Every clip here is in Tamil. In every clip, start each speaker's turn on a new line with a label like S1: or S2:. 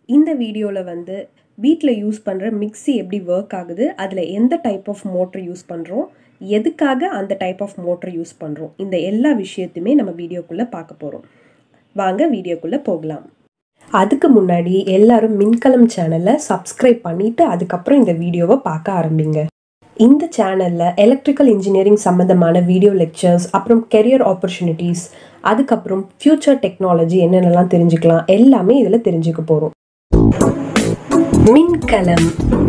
S1: இந்த வீடியோவில் வந்து வீட்டில் யூஸ் பண்ணுற மிக்ஸி எப்படி ஒர்க் ஆகுது அதில் எந்த டைப் ஆஃப் மோட்டர் யூஸ் பண்ணுறோம் எதுக்காக அந்த டைப் ஆஃப் மோட்டர் யூஸ் பண்ணுறோம் இந்த எல்லா விஷயத்தையுமே நம்ம வீடியோக்குள்ளே பார்க்க போகிறோம் வாங்க வீடியோக்குள்ளே போகலாம் அதுக்கு முன்னாடி எல்லாரும் மின்கலம் சேனலை சப்ஸ்கிரைப் பண்ணிவிட்டு அதுக்கப்புறம் இந்த வீடியோவை பார்க்க ஆரம்பிங்க இந்த சேனலில் எலக்ட்ரிக்கல் இன்ஜினியரிங் சம்மந்தமான வீடியோ லெக்சர்ஸ் அப்புறம் கெரியர் ஆப்பர்ச்சுனிட்டிஸ் அதுக்கப்புறம் ஃப்யூச்சர் டெக்னாலஜி என்னென்னலாம் தெரிஞ்சுக்கலாம் எல்லாமே இதில் தெரிஞ்சுக்க போகிறோம் மின்கலம்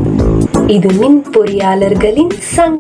S1: இது மின் பொறியாளர்களின் சங்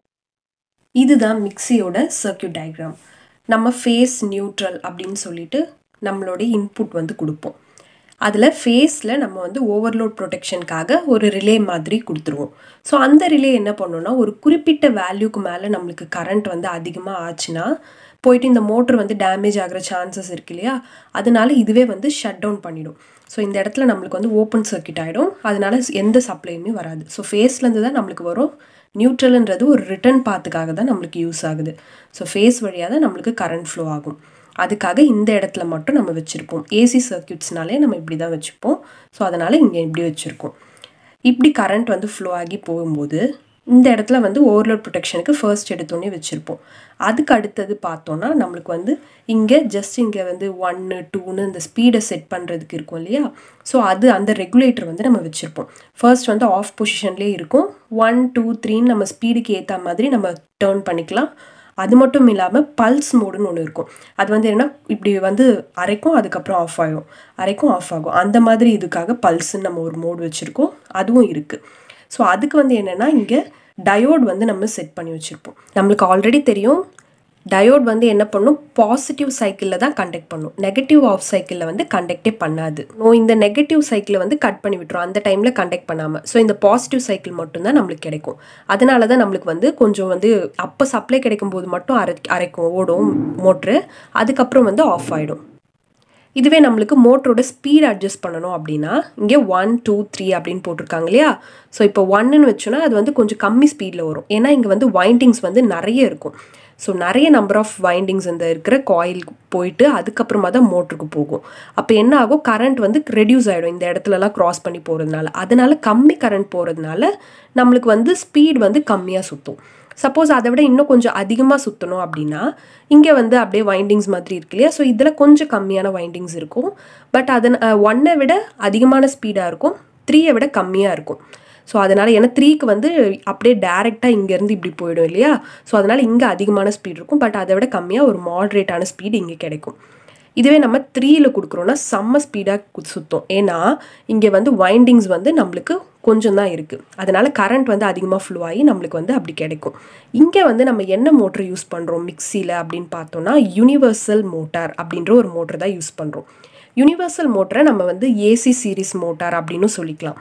S1: இதுதான் மிக்சியோட சர்க்கியூட் டயக்ராம் நம்ம ஃபேஸ் நியூட்ரல் அப்படின்னு சொல்லிட்டு நம்மளோட இன்புட் வந்து கொடுப்போம் அதில் ஃபேஸில் நம்ம வந்து ஓவர்லோட் ப்ரொடெக்ஷனுக்காக ஒரு ரிலே மாதிரி கொடுத்துருவோம் ஸோ அந்த ரிலே என்ன பண்ணோன்னா ஒரு குறிப்பிட்ட வேல்யூக்கு மேலே நம்மளுக்கு கரண்ட் வந்து அதிகமாக ஆச்சுன்னா போயிட்டு இந்த மோட்ரு வந்து டேமேஜ் ஆகிற சான்சஸ் இருக்கு இல்லையா அதனால இதுவே வந்து ஷட் டவுன் பண்ணிடும் ஸோ இந்த இடத்துல நம்மளுக்கு வந்து ஓப்பன் சர்க்கியூட் ஆகிடும் அதனால எந்த சப்ளையுமே வராது ஸோ ஃபேஸ்லேருந்து தான் நம்மளுக்கு வரும் நியூட்ரல்ன்றது ஒரு ரிட்டர்ன் பாத்துக்காக தான் நம்மளுக்கு யூஸ் ஆகுது ஸோ ஃபேஸ் வழியாக தான் நம்மளுக்கு கரண்ட் ஃப்ளோ ஆகும் அதுக்காக இந்த இடத்துல மட்டும் நம்ம வச்சுருப்போம் ஏசி சர்க்கியூட்ஸ்னாலே நம்ம இப்படி தான் வச்சுப்போம் ஸோ அதனால் இங்கே இப்படி வச்சுருக்கோம் இப்படி கரண்ட் வந்து ஃப்ளோ ஆகி போகும்போது இந்த இடத்துல வந்து ஓவர்லோட் ப்ரொடெக்ஷனுக்கு ஃபர்ஸ்ட் எடுத்தோடனே வச்சுருப்போம் அதுக்கு அடுத்தது பார்த்தோன்னா நம்மளுக்கு வந்து இங்கே ஜஸ்ட் இங்கே வந்து ஒன்று டூன்னு இந்த ஸ்பீடை செட் பண்ணுறதுக்கு இருக்கும் இல்லையா ஸோ அது அந்த ரெகுலேட்டர் வந்து நம்ம வச்சுருப்போம் ஃபர்ஸ்ட் வந்து ஆஃப் பொசிஷன்லேயே இருக்கும் ஒன் டூ த்ரீன்னு நம்ம ஸ்பீடுக்கு ஏற்ற மாதிரி நம்ம டேர்ன் பண்ணிக்கலாம் அது மட்டும் இல்லாமல் பல்ஸ் மோடுன்னு ஒன்று இருக்கும் அது வந்து என்னென்னா இப்படி வந்து அரைக்கும் அதுக்கப்புறம் ஆஃப் ஆகும் அரைக்கும் ஆஃப் ஆகும் அந்த மாதிரி இதுக்காக பல்ஸ்ன்னு நம்ம ஒரு மோடு வச்சுருக்கோம் அதுவும் இருக்குது ஸோ அதுக்கு வந்து என்னென்னா இங்கே டயோட் வந்து நம்ம செட் பண்ணி வச்சுருப்போம் நம்மளுக்கு ஆல்ரெடி தெரியும் டயோட் வந்து என்ன பண்ணும் பாசிட்டிவ் சைக்கிளில் தான் கண்டக்ட் பண்ணும் நெகட்டிவ் ஆஃப் சைக்கிளில் வந்து கண்டக்டே பண்ணாது நோ இந்த நெகட்டிவ் சைக்கிளை வந்து கட் பண்ணி விட்டுரும் அந்த டைமில் கண்டக்ட் பண்ணாமல் ஸோ இந்த பாசிட்டிவ் சைக்கிள் மட்டும்தான் நம்மளுக்கு கிடைக்கும் அதனால தான் நம்மளுக்கு வந்து கொஞ்சம் வந்து அப்போ சப்ளை கிடைக்கும் போது மட்டும் அரை அரைக்கும் ஓடும் மோட்ரு அதுக்கப்புறம் வந்து ஆஃப் ஆகிடும் இதுவே நம்மளுக்கு மோட்டரோட ஸ்பீட் அட்ஜஸ்ட் பண்ணணும் அப்படின்னா இங்கே ஒன் டூ த்ரீ அப்படின்னு போட்டிருக்காங்க இல்லையா ஸோ இப்போ ஒன்னுன்னு வச்சோன்னா அது வந்து கொஞ்சம் கம்மி ஸ்பீடில் வரும் ஏன்னா இங்கே வந்து வைண்டிங்ஸ் வந்து நிறைய இருக்கும் ஸோ நிறைய நம்பர் ஆஃப் வைண்டிங்ஸ் இந்த இருக்கிற காயில் போயிட்டு அதுக்கப்புறமா தான் மோட்டருக்கு போகும் அப்போ என்ன ஆகும் கரண்ட் வந்து ரெடியூஸ் ஆகிடும் இந்த இடத்துலலாம் க்ராஸ் பண்ணி போகிறதுனால அதனால கம்மி கரண்ட் போகிறதுனால நம்மளுக்கு வந்து ஸ்பீட் வந்து கம்மியாக சுற்றும் சப்போஸ் அதை விட இன்னும் கொஞ்சம் அதிகமாக சுற்றணும் அப்படின்னா இங்கே வந்து அப்படியே வைண்டிங்ஸ் மாதிரி இருக்கு இல்லையா ஸோ இதில் கொஞ்சம் கம்மியான வைண்டிங்ஸ் இருக்கும் பட் அதன் ஒன்னை விட அதிகமான ஸ்பீடாக இருக்கும் த்ரீயை விட கம்மியாக இருக்கும் ஸோ அதனால் ஏன்னா த்ரீக்கு வந்து அப்படியே டேரெக்டாக இங்கேருந்து இப்படி போயிடும் இல்லையா ஸோ அதனால் இங்கே அதிகமான ஸ்பீட் இருக்கும் பட் அதை விட கம்மியாக ஒரு மாட்ரேட்டான ஸ்பீடு இங்கே கிடைக்கும் இதுவே நம்ம த்ரீயில் கொடுக்குறோன்னா செம்ம ஸ்பீடாக சுற்றும் ஏன்னா இங்கே வந்து வைண்டிங்ஸ் வந்து நம்மளுக்கு கொஞ்சம் தான் இருக்குது அதனால் கரண்ட் வந்து அதிகமாக ஃப்ளோ ஆகி நம்மளுக்கு வந்து அப்படி கிடைக்கும் இங்கே வந்து நம்ம என்ன மோட்டர் யூஸ் பண்ணுறோம் மிக்சியில் அப்படின்னு பார்த்தோன்னா யூனிவர்சல் மோட்டார் அப்படின்ற ஒரு மோட்டர் தான் யூஸ் பண்ணுறோம் யூனிவர்சல் மோட்டரை நம்ம வந்து ஏசி சீரிஸ் மோட்டார் அப்படின்னு சொல்லிக்கலாம்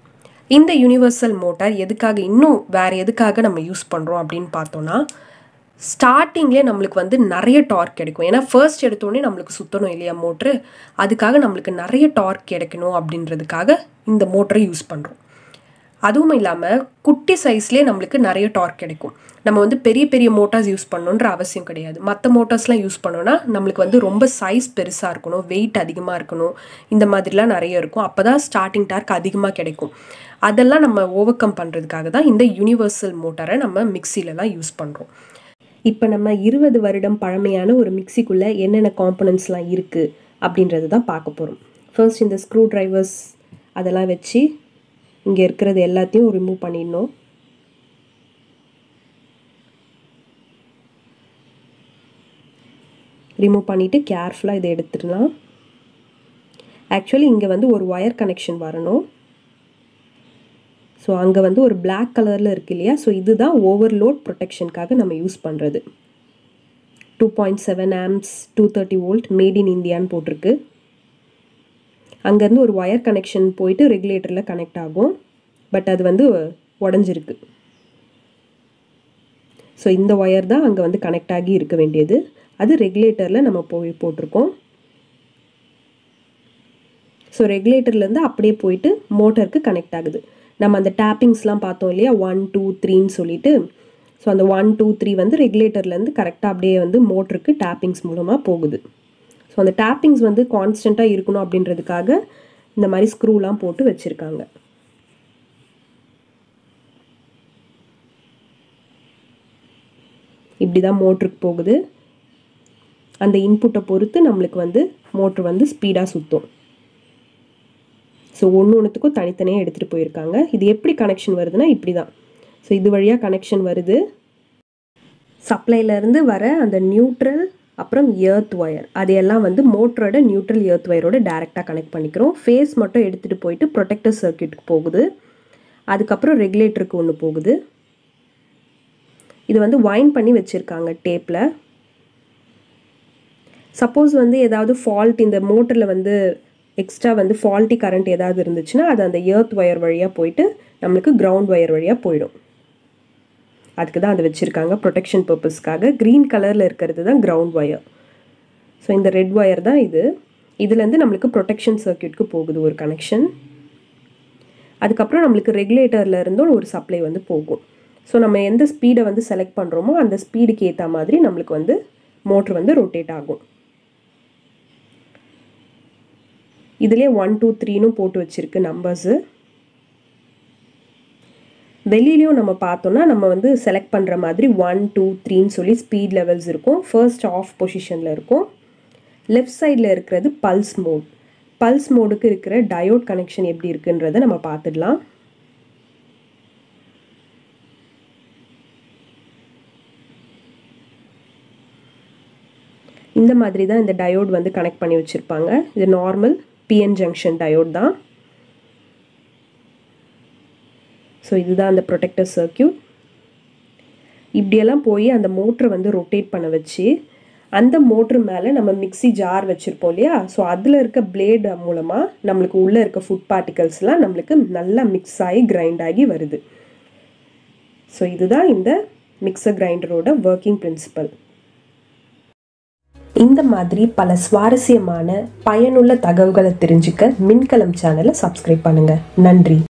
S1: இந்த யூனிவர்சல் மோட்டார் எதுக்காக இன்னும் வேறு எதுக்காக நம்ம யூஸ் பண்ணுறோம் அப்படின்னு பார்த்தோன்னா ஸ்டார்டிங்லேயே நம்மளுக்கு வந்து நிறைய டார்க் கிடைக்கும் ஏன்னா ஃபர்ஸ்ட் எடுத்தோடனே நம்மளுக்கு சுற்றணும் இல்லையா மோட்ரு அதுக்காக நம்மளுக்கு நிறைய டார்க் கிடைக்கணும் அப்படின்றதுக்காக இந்த மோட்டரை யூஸ் பண்ணுறோம் அதுவும் இல்லாமல் குட்டி சைஸ்லேயே நம்மளுக்கு நிறைய டார்க் கிடைக்கும் நம்ம வந்து பெரிய பெரிய மோட்டார்ஸ் யூஸ் பண்ணணுன்ற அவசியம் கிடையாது மற்ற மோட்டார்ஸ்லாம் யூஸ் பண்ணோன்னா நம்மளுக்கு வந்து ரொம்ப சைஸ் பெருசாக இருக்கணும் வெயிட் அதிகமாக இருக்கணும் இந்த மாதிரிலாம் நிறைய இருக்கும் அப்போ தான் ஸ்டார்டிங் டார்க் அதிகமாக கிடைக்கும் அதெல்லாம் நம்ம ஓவர் கம் பண்ணுறதுக்காக தான் இந்த யூனிவர்சல் மோட்டாரை நம்ம மிக்சிலலாம் யூஸ் பண்ணுறோம் இப்போ நம்ம இருபது வருடம் பழமையான ஒரு மிக்சிக்குள்ளே என்னென்ன காம்பனன்ட்ஸ்லாம் இருக்குது அப்படின்றது தான் பார்க்க போகிறோம் ஃபர்ஸ்ட் இந்த ஸ்க்ரூ ட்ரைவர்ஸ் அதெல்லாம் வச்சு இங்கே இருக்கிறது எல்லாத்தையும் ரிமூவ் பண்ணிடணும் ரிமூவ் பண்ணிவிட்டு கேர்ஃபுல்லாக இதை எடுத்துடலாம் ஆக்சுவலி இங்கே வந்து ஒரு ஒயர் கனெக்ஷன் வரணும் ஸோ அங்கே வந்து ஒரு பிளாக் கலரில் இருக்கு இல்லையா ஸோ இதுதான் ஓவர்லோட் ப்ரொடெக்ஷனுக்காக நம்ம யூஸ் பண்ணுறது two point seven amps two thirty volt made in இந்தியான்னு போட்டிருக்கு அங்கேருந்து ஒரு ஒயர் கனெக்ஷன் போயிட்டு ரெகுலேட்டரில் கனெக்ட் ஆகும் பட் அது வந்து உடஞ்சிருக்கு ஸோ இந்த ஒயர் தான் அங்கே வந்து கனெக்ட் ஆகி இருக்க வேண்டியது அது ரெகுலேட்டரில் நம்ம போய் போட்டிருக்கோம் ஸோ ரெகுலேட்டர்லேருந்து அப்படியே போயிட்டு மோட்டருக்கு கனெக்ட் ஆகுது நம்ம அந்த டேப்பிங்ஸ்லாம் பார்த்தோம் இல்லையா ஒன் டூ த்ரீன்னு சொல்லிட்டு ஸோ அந்த ஒன் டூ த்ரீ வந்து ரெகுலேட்டர்லேருந்து கரெக்டாக அப்படியே வந்து மோட்டருக்கு டேப்பிங்ஸ் மூலமாக போகுது ஸோ அந்த டேப்பிங்ஸ் வந்து கான்ஸ்டண்ட்டாக இருக்கணும் அப்படின்றதுக்காக இந்த மாதிரி ஸ்க்ரூலாம் போட்டு வச்சுருக்காங்க இப்படி தான் மோட்ருக்கு போகுது அந்த இன்புட்டை பொறுத்து நம்மளுக்கு வந்து மோட்ரு வந்து ஸ்பீடாக சுற்றும் ஸோ ஒன்று ஒன்றுத்துக்கும் தனித்தனியாக எடுத்துகிட்டு போயிருக்காங்க இது எப்படி கனெக்ஷன் வருதுன்னா இப்படி தான் ஸோ இது வழியாக கனெக்ஷன் வருது சப்ளைலேருந்து வர அந்த நியூட்ரல் அப்புறம் எர்த் ஒயர் அதையெல்லாம் வந்து மோட்டரோட நியூட்ரல் எர்த் ஒயரோட டேரெக்டாக கனெக்ட் பண்ணிக்கிறோம் ஃபேஸ் மட்டும் எடுத்துகிட்டு போயிட்டு ப்ரொடெக்டர் சர்க்கியூட்டுக்கு போகுது அதுக்கப்புறம் ரெகுலேட்டருக்கு ஒன்று போகுது இது வந்து வைன் பண்ணி வச்சுருக்காங்க டேப்பில் சப்போஸ் வந்து ஏதாவது ஃபால்ட் இந்த மோட்டரில் வந்து எக்ஸ்ட்ரா வந்து ஃபால்ட்டி கரண்ட் ஏதாவது இருந்துச்சுன்னா அது அந்த எர்த் ஒயர் வழியாக போயிட்டு நம்மளுக்கு கிரவுண்ட் ஒயர் வழியாக போயிடும் அதுக்கு தான் அதை வச்சுருக்காங்க ப்ரொடெக்ஷன் பர்பஸ்க்காக க்ரீன் கலரில் இருக்கிறது தான் கிரவுண்ட் ஒயர் ஸோ இந்த ரெட் ஒயர் தான் இது இதுலேருந்து நம்மளுக்கு ப்ரொடெக்ஷன் சர்க்கியூட்க்கு போகுது ஒரு கனெக்ஷன் அதுக்கப்புறம் நம்மளுக்கு ரெகுலேட்டரில் இருந்தும் ஒரு சப்ளை வந்து போகும் ஸோ நம்ம எந்த ஸ்பீடை வந்து செலக்ட் பண்ணுறோமோ அந்த ஸ்பீடுக்கு ஏற்ற மாதிரி நம்மளுக்கு வந்து மோட்ரு வந்து ரொட்டேட் ஆகும் இதுலேயே ஒன் டூ த்ரீன்னு போட்டு வச்சுருக்கு நம்பர்ஸு வெளியிலையும் நம்ம பார்த்தோன்னா நம்ம வந்து செலக்ட் பண்ணுற மாதிரி ஒன் டூ த்ரீன்னு சொல்லி ஸ்பீட் லெவல்ஸ் இருக்கும் ஃபர்ஸ்ட் ஆஃப் பொசிஷனில் இருக்கும் லெஃப்ட் சைடில் இருக்கிறது பல்ஸ் மோட் பல்ஸ் மோடுக்கு இருக்கிற டயோட் கனெக்ஷன் எப்படி இருக்குன்றதை நம்ம பார்த்துடலாம் இந்த மாதிரி தான் இந்த டயோட் வந்து கனெக்ட் பண்ணி வச்சுருப்பாங்க இது நார்மல் பிஎன் ஜங்ஷன் டயோட் தான் ஸோ இதுதான் அந்த ப்ரொடெக்டர் சர்க்கியூட் இப்படியெல்லாம் போய் அந்த மோட்ரை வந்து ரொட்டேட் பண்ண வச்சு அந்த மோட்ரு மேலே நம்ம மிக்சி ஜார் வச்சுருப்போம் இல்லையா ஸோ அதில் இருக்க பிளேடு மூலமாக நம்மளுக்கு உள்ளே இருக்க ஃபுட் பார்ட்டிகல்ஸ்லாம் நம்மளுக்கு நல்லா மிக்ஸ் ஆகி கிரைண்ட் ஆகி வருது ஸோ இதுதான் இந்த மிக்சர் கிரைண்டரோட ஒர்க்கிங் பிரின்சிபல் இந்த மாதிரி பல சுவாரஸ்யமான பயனுள்ள தகவல்களை தெரிஞ்சுக்க மின்கலம் சேனலை சப்ஸ்கிரைப் பண்ணுங்கள் நன்றி